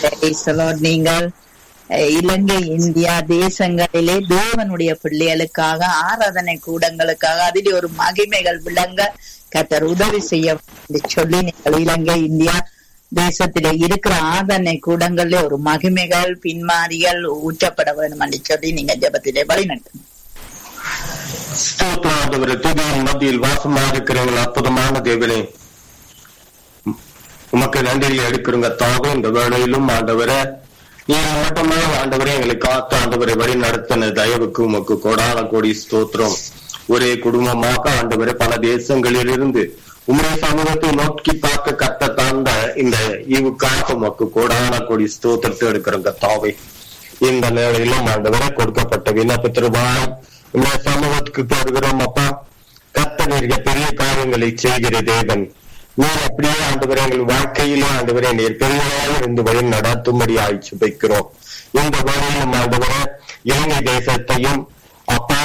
Praise the Lord. நீங்கள் அஹ், இலங்கை India தேசங்களிலே தேவனுடைய பிள்ளைகளுக்காக ஆராதனை கூடங்களுக்காக அதிலே ஒரு மகிமைகள் விளங்க கத்தர் உதவி செய்ய வேண்டும் என்று சொல்லி நீங்கள் இலங்கை இந்தியா தேசத்திலே இருக்கிற ஆராதனை கூடங்களிலே ஒரு மகிமைகள் பின்மாறிகள் ஊற்றப்பட வேண்டும் என்று சொல்லி நீங்க ஜெபத்திலே வழிநடத்துங்க ஸ்தோத்திரம் ஆண்டவரே துதியின் மத்தியில் வாசமா இருக்கிறவங்க அற்புதமான தேவனே உமக்கு நன்றியை எடுக்கிறோங்க தாகம் இந்த வேளையிலும் ஆண்டவரே நீங்க மட்டுமே ஆண்டவரே எங்களை காத்து ஆண்டவரை வழி நடத்தின தயவுக்கு உமக்கு கொடான கோடி ஸ்தோத்திரம் ஒரே குடும்பமாக ஆண்டவரே பல தேசங்களில் இருந்து உம்முடைய சமூகத்தை நோக்கி பார்க்க கத்த தாண்ட இந்த ஈவுக்காக உமக்கு கோடான கோடி ஸ்தோத்திரத்தை எடுக்கிறோங்க தாவை இந்த நிலையிலும் ஆண்டவரை கொடுக்கப்பட்ட விண்ணப்பத்திற்காக இந்த சமூகத்துக்கு தருகிறோம் அப்பா கத்தனீர்கள் பெரிய காரியங்களை செய்கிற தேவன் நீர் அப்படியே ஆண்டவரே எங்கள் வாழ்க்கையிலே ஆண்டவரே நீர் பெரியவராக இருந்து வழி நடத்தும்படி ஆய்ச்சி வைக்கிறோம் இந்த வழியிலும் ஆண்டவரே இலங்கை தேசத்தையும் அப்பா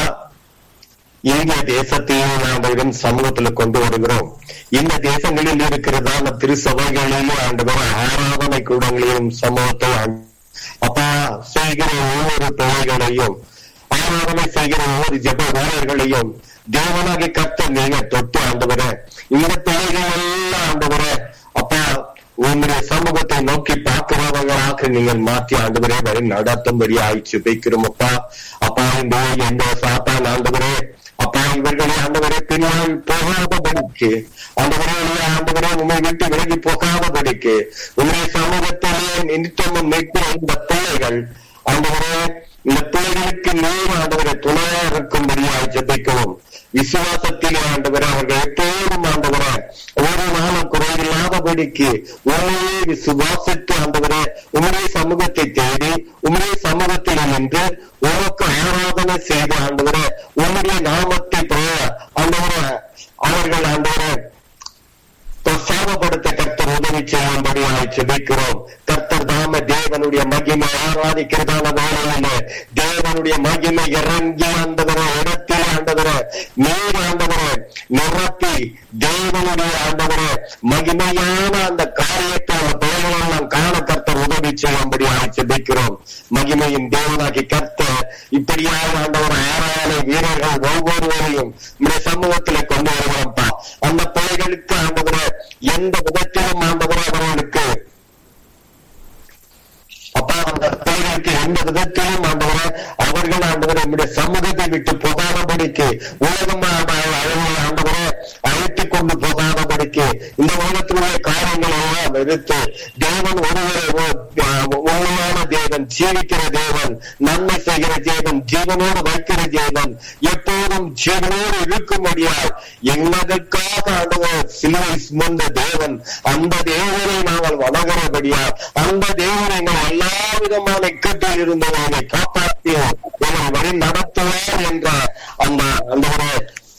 இந்திய தேசத்தையும் ஆண்டவரின் சமூகத்துல கொண்டு வருகிறோம் இந்த தேசங்களில் இருக்கிறதான திருசபைகளிலும் ஆண்டவர் ஆராதனை கூடங்களிலும் சமூகத்தை ஆண்டு- அப்பா செய்கிற ஒவ்வொரு பிள்ளைகளையும் ஆராதனை செய்கிற ஒவ்வொரு ஜெப வீரர்களையும் தேவனாகி கத்த நீங்க தொட்டு ஆண்டவர இந்த பிள்ளைகள் எல்லாம் ஆண்டவர அப்பா உங்களுடைய சமூகத்தை நோக்கி பார்க்கிறவங்களாக நீங்கள் மாற்றி ஆண்டவரே வழி நடத்தும்படி ஆயிடுச்சு வைக்கிறோம் அப்பா அப்பா இந்த எந்த சாத்தான் ஆண்டவரே அப்பா இவர்களை ஆண்டவரே பின்னால் போகாதபடிக்கு ஆண்டவரே ஆண்டவரே உண்மை விட்டு விலகி போகாதபடிக்கு உங்களுடைய சமூகத்திலே நித்தமும் நிற்கிற இந்த பிள்ளைகள் ஆண்டவரே இந்த பிள்ளைகளுக்கு நீர் ஆண்டவரை துணையா இருக்கும்படியாக ஜெபிக்கவும் விசுவாசத்திலே ஆண்டவரே அவர்கள் எப்போதும் ஆண்டவரே ஒரு நாளும் குறையில்லாதபடிக்கு உண்மையே விசுவாசித்து ஆண்டவரே உங்களுடைய சமூகத்தை தேடி உங்களுடைய சமூகத்தில் நின்று உனக்கு ஆராதனை செய்து ஆண்டவரே உங்களுடைய நாமத்தை பெற ஆண்டவரே அவர்கள் ஆண்டவரே பிரசாரப்படுத்த கர்த்தர் உதவி செய்யும்படி ஜெபிக்கிறோம் கர்த்தர் தாம தேவனுடைய மகிமை ஆராதிக்கிறதான வேலையில தேவனுடைய மகிமை இறங்கி ஆண்டவர இடத்தில் ஆண்டவர நீர் ஆண்டவர நிரப்பி தேவனுடைய ஆண்டவர மகிமையான அந்த காரியத்தை அந்த பிள்ளைகளெல்லாம் காண கர்த்தர் உதவி செய்யும்படி ஜெபிக்கிறோம் மகிமையின் தேவனாகி கர்த்தர் இப்படியாக ஆண்டவர் ஆராதனை வீரர்கள் ஒவ்வொருவரையும் இந்த சமூகத்துல கொண்டு வருகிறோம்ப்பா அந்த பிள்ளைகளுக்கு ஆண்டவர எந்த விதத்திலும் ஆண்டவர் அவர்களுக்கு அப்பா அந்த பிள்ளைகளுக்கு எந்த விதத்திலும் ஆண்டவர அவர்கள் ஆண்டவர் நம்முடைய சமூகத்தை விட்டு போகாதபடிக்கு உலகம் ஆண்டவர அழைத்துக் கொண்டு போகாதபடிக்கு இந்த உலகத்தினுடைய காரியங்கள் எல்லாம் வெறுத்து தேவன் ஒருவரை உண்மையான தேவன் ஜீவிக்கிற தேவன் நன்மை செய்கிற தேவன் ஜீவனோடு வைக்கிற தேவன் எப்போதும் ஜீவனோடு இருக்கும்படியால் எங்களுக்காக ஆண்டவர் சிலுவை சுமந்த தேவன் அந்த தேவனை நாங்கள் வணங்குறபடியால் அந்த தேவனை எங்கள் எல்லா விதமான இக்கட்டில் இருந்து என்னை காப்பாற்றி என்னை வழி நடத்துவார் என்ற அந்த அந்த ஒரு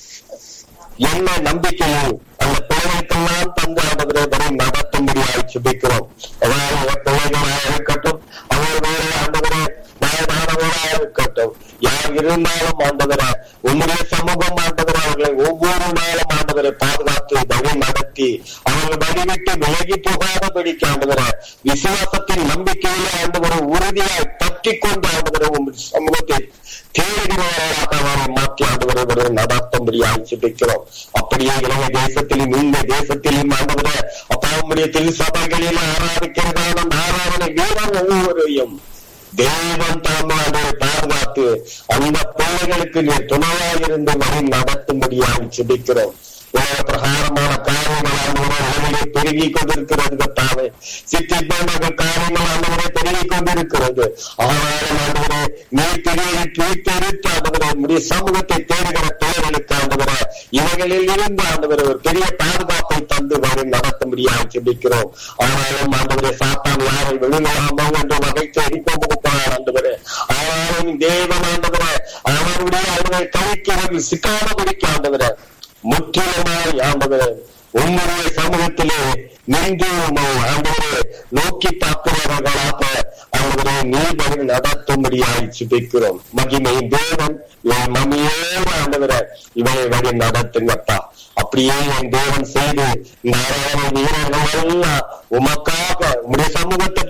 என்ன நம்பிக்கையில் அந்த பிள்ளைகளுக்கெல்லாம் தந்து ஆண்டவரை வரை நடத்தும்படியாக சுபிக்கிறோம் அதாவது பிள்ளைகளாக இருக்கட்டும் அவர் வேறு ஆண்டவரே வயதானவராக இருக்கட்டும் யார் இருந்தாலும் ஆண்டவர உங்களுடைய சமூகம் ஆண்டவர் அவர்களை ஒவ்வொரு நாளும் ஆண்டவரை பாதுகாத்து வழி நடத்தி அவர்கள் வழிவிட்டு விலகி போகாதபடிக்கு ஆண்டவர விசுவாசத்தின் நம்பிக்கையில ஆண்டவரை உறுதியாய் பற்றி கொண்டு ஆண்டவரை உங்கள் சமூகத்தை தேடுகிறவர்களாக அவரை மாற்றி ஆண்டவரை வரை நடத்தும்படியாக சிபிக்கிறோம் அப்படியே இலங்கை தேசத்திலும் இந்த தேசத்திலும் ஆண்டவர அப்பாவுடைய திரு சபைகளில் ஆராதிக்கிறதான அந்த ஆராதனை வீரர் ஒவ்வொருவரையும் தேவன் தாமாவை பாதுகாத்து அந்த பிள்ளைகளுக்கு நீ துணையாயிருந்து வழி நடத்தும்படியாக சிபிக்கிறோம் உலக பிரகாரமான காரியங்களானவரை பெருகி கொண்டிருக்கிறது கத்தாவே சித்திப்பான காரியங்களானவரை பெருகி கொண்டிருக்கிறது ஆனாலும் ஆண்டவரே நீ தெரிய தீர்த்தெடுத்து ஆண்டவரே உடைய சமூகத்தை தேடுகிற பிள்ளைகளுக்கு ஆண்டவரே இவைகளில் இருந்து ஆண்டவரே ஒரு பெரிய பாதுகாப்பை தந்து வழி நடத்தும்படியாக சிபிக்கிறோம் ஆனாலும் ஆண்டவரே சாத்தான் யாரை விழுங்கலாமோ என்று வகைத்து எரிக்கொண்டிருக்கிறார் ஆண்டவரே ஆனாலும் தேவன் ஆண்டவரே அவருடைய அவரை கழிக்கிறவர்கள் சிக்காதபடிக்கு ஆண்டவரே முற்றிலுமாய் ஆண்டவரே உங்களுடைய சமூகத்திலே நின்று உம்மை ஆண்டவரே நோக்கி பார்க்கிறவர்களாக ஆண்டவரே நீர் நடத்தும்படியாய் சிபிக்கிறோம் மகிமை தேவன் என் மம்மியோடு ஆண்டவரை இவரை வழி நடத்துங்கப்பா அப்படியே என் தேவன் செய்து இந்த ஆராதனை வீரர்கள் எல்லாம் உமக்காக உங்களுடைய சமூகத்தை